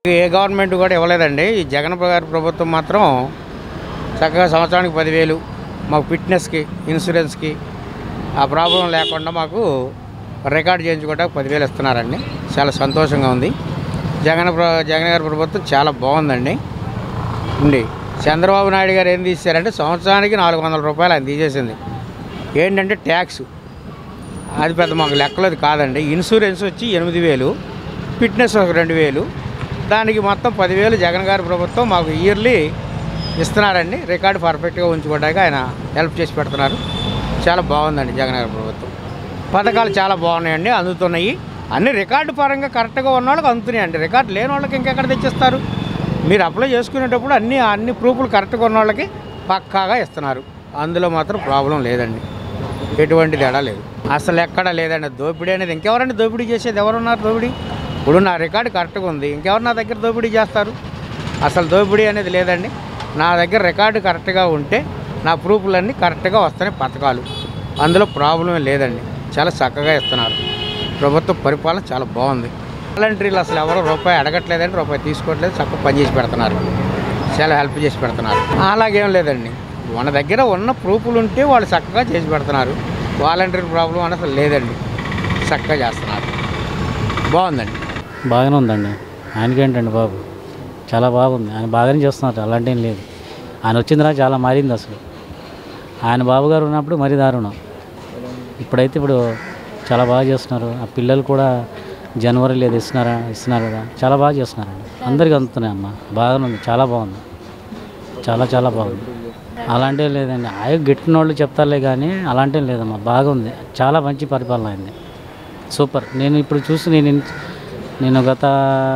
ఏ government కూడా ఇవ్వలేదండి ఈ జగన్ గారి ప్రభుత్వం మాత్రం చక్కగా సంవత్సరానికి పదివేలు మాకు ఫిట్నెస్కి ఇన్సూరెన్స్కి ఆ ప్రాబ్లం లేకుండా మాకు రికార్డ్ చేయించుకోవడానికి పదివేలు ఇస్తున్నారండి చాలా సంతోషంగా ఉంది జగన్ ప్ర జగన్ గారి ప్రభుత్వం చాలా బాగుందండి ఉంది చంద్రబాబు నాయుడు గారు ఏం తీశారంటే సంవత్సరానికి నాలుగు వందల రూపాయలు ఆయన తీసేసింది ఏంటంటే ట్యాక్స్ అది పెద్ద మాకు లెక్కలది కాదండి ఇన్సూరెన్స్ వచ్చి ఎనిమిది వేలు ఫిట్నెస్ ఒక రెండు వేలు దానికి మొత్తం పదివేలు జగన్ గారి ప్రభుత్వం మాకు ఇయర్లీ ఇస్తున్నారండి రికార్డు పర్ఫెక్ట్గా ఉంచుకోవడానికి ఆయన హెల్ప్ చేసి పెడుతున్నారు చాలా బాగుందండి జగన్ గారి ప్రభుత్వం పథకాలు చాలా బాగున్నాయండి అందుతున్నాయి అన్ని రికార్డు పరంగా కరెక్ట్గా ఉన్న వాళ్ళకి అందుతున్నాయండి రికార్డు లేని వాళ్ళకి ఇంకెక్కడ తెచ్చిస్తారు మీరు అప్లై చేసుకునేటప్పుడు అన్ని అన్ని ప్రూఫ్లు కరెక్ట్గా ఉన్న వాళ్ళకి పక్కాగా ఇస్తున్నారు అందులో మాత్రం ప్రాబ్లం లేదండి ఎటువంటి తేడా లేదు అసలు ఎక్కడ లేదండి దోపిడీ అనేది ఇంకెవరండి దోపిడీ చేసేది ఎవరున్నారు దోపిడీ ఇప్పుడు నా రికార్డు కరెక్ట్గా ఉంది ఇంకెవరు నా దగ్గర దోపిడీ చేస్తారు అసలు దోపిడీ అనేది లేదండి నా దగ్గర రికార్డు కరెక్ట్గా ఉంటే నా ప్రూఫ్లన్నీ కరెక్ట్గా వస్తున్నాయి పథకాలు అందులో ప్రాబ్లం లేదండి చాలా చక్కగా ఇస్తున్నారు ప్రభుత్వ పరిపాలన చాలా బాగుంది వాలంటీర్లు అసలు ఎవరు రూపాయి అడగట్లేదండి రూపాయి తీసుకోవట్లేదు చక్కగా పనిచేసి పెడుతున్నారు చాలా హెల్ప్ చేసి పెడుతున్నారు అలాగేం లేదండి మన దగ్గర ఉన్న ప్రూఫ్లు ఉంటే వాళ్ళు చక్కగా చేసి పెడుతున్నారు వాలంటీర్ ప్రాబ్లం అని అసలు లేదండి చక్కగా చేస్తున్నారు బాగుందండి బాగానే ఉందండి ఆయనకేంటండి బాబు చాలా బాగుంది ఆయన బాగానే చేస్తున్నారు అలాంటి ఏం లేదు ఆయన వచ్చిన తర్వాత చాలా మారింది అసలు ఆయన బాబు గారు ఉన్నప్పుడు మరీ దారుణం ఇప్పుడైతే ఇప్పుడు చాలా బాగా చేస్తున్నారు ఆ పిల్లలు కూడా జనవరి లేదు ఇస్తున్నారా ఇస్తున్నారు కదా చాలా బాగా చేస్తున్నారండి అందరికీ అందుతున్నాయి అమ్మ బాగానే ఉంది చాలా బాగుంది చాలా చాలా బాగుంది అలాంటివి లేదండి ఆయన గిట్టిన వాళ్ళు చెప్తారులే కానీ అలాంటివి లేదమ్మా బాగుంది చాలా మంచి పరిపాలన అయింది సూపర్ నేను ఇప్పుడు చూసి నేను ఇన్- నేను గత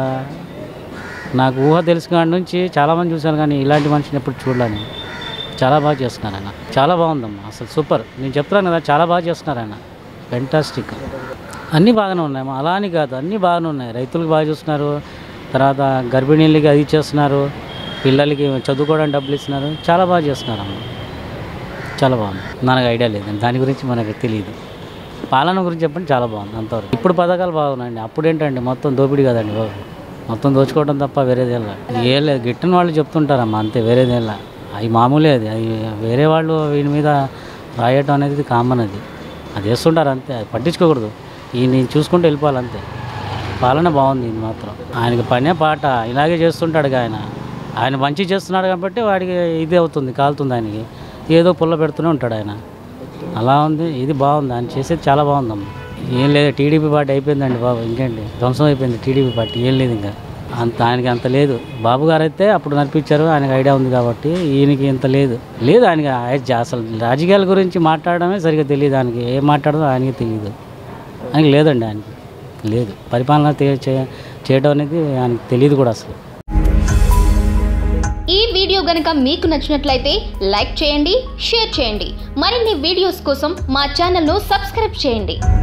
నాకు ఊహ తెలిసి కాడి నుంచి చాలామంది చూశాను కానీ ఇలాంటి మనిషిని ఎప్పుడు చూడలేను చాలా బాగా చేస్తున్నారు ఆయన చాలా బాగుందమ్మా అసలు సూపర్ నేను చెప్తున్నాను కదా చాలా బాగా చేస్తున్నారు ఆయన ఫెంటాస్టిక్ అన్నీ బాగానే ఉన్నాయమ్మా అలా అని కాదు అన్నీ బాగానే ఉన్నాయి రైతులకు బాగా చూస్తున్నారు తర్వాత గర్భిణీలకి అది చేస్తున్నారు పిల్లలకి చదువుకోవడానికి డబ్బులు ఇస్తున్నారు చాలా బాగా చేస్తున్నారమ్మా చాలా బాగుంది మనకు ఐడియా లేదండి దాని గురించి మనకు తెలియదు పాలన గురించి చెప్పండి చాలా బాగుంది అంతవరకు ఇప్పుడు పథకాలు బాగున్నాయండి అప్పుడు ఏంటండి మొత్తం దోపిడీ కదండి బాబు మొత్తం దోచుకోవడం తప్ప వేరేదేం లేదు ఏ లేదు గిట్టిన వాళ్ళు చెప్తుంటారమ్మా అంతే వేరేదేం లేదు అవి మామూలే అది అవి వేరే వాళ్ళు వీని మీద రాయటం అనేది కామన్ అది అది వేస్తుంటారు అంతే అది పట్టించుకోకూడదు ఈ నేను చూసుకుంటూ వెళ్ళిపోవాలి అంతే పాలన బాగుంది ఇది మాత్రం ఆయనకి పనే పాట ఇలాగే చేస్తుంటాడు ఆయన ఆయన మంచి చేస్తున్నాడు కాబట్టి వాడికి ఇది అవుతుంది కాలుతుంది ఆయనకి ఏదో పుల్ల పెడుతూనే ఉంటాడు ఆయన అలా ఉంది ఇది బాగుంది ఆయన చేసేది చాలా బాగుందమ్మ ఏం లేదు టీడీపీ పార్టీ అయిపోయిందండి బాబు ఇంకేంటి ధ్వంసం అయిపోయింది టీడీపీ పార్టీ ఏం లేదు ఇంకా అంత ఆయనకి అంత లేదు బాబు గారు అయితే అప్పుడు నడిపించారు ఆయనకి ఐడియా ఉంది కాబట్టి ఈయనకి ఇంత లేదు లేదు ఆయనకి ఆయన అసలు రాజకీయాల గురించి మాట్లాడడమే సరిగ్గా తెలియదు ఆయనకి ఏం మాట్లాడదో ఆయనకి తెలియదు ఆయనకి లేదండి ఆయనకి లేదు పరిపాలన తే- చే- చేయడం అనేది ఆయనకి తెలియదు కూడా అసలు ఈ వీడియో గనుక మీకు నచ్చినట్లయితే లైక్ చేయండి షేర్ చేయండి మరిన్ని వీడియోస్ కోసం మా ఛానల్ను సబ్స్క్రైబ్ చేయండి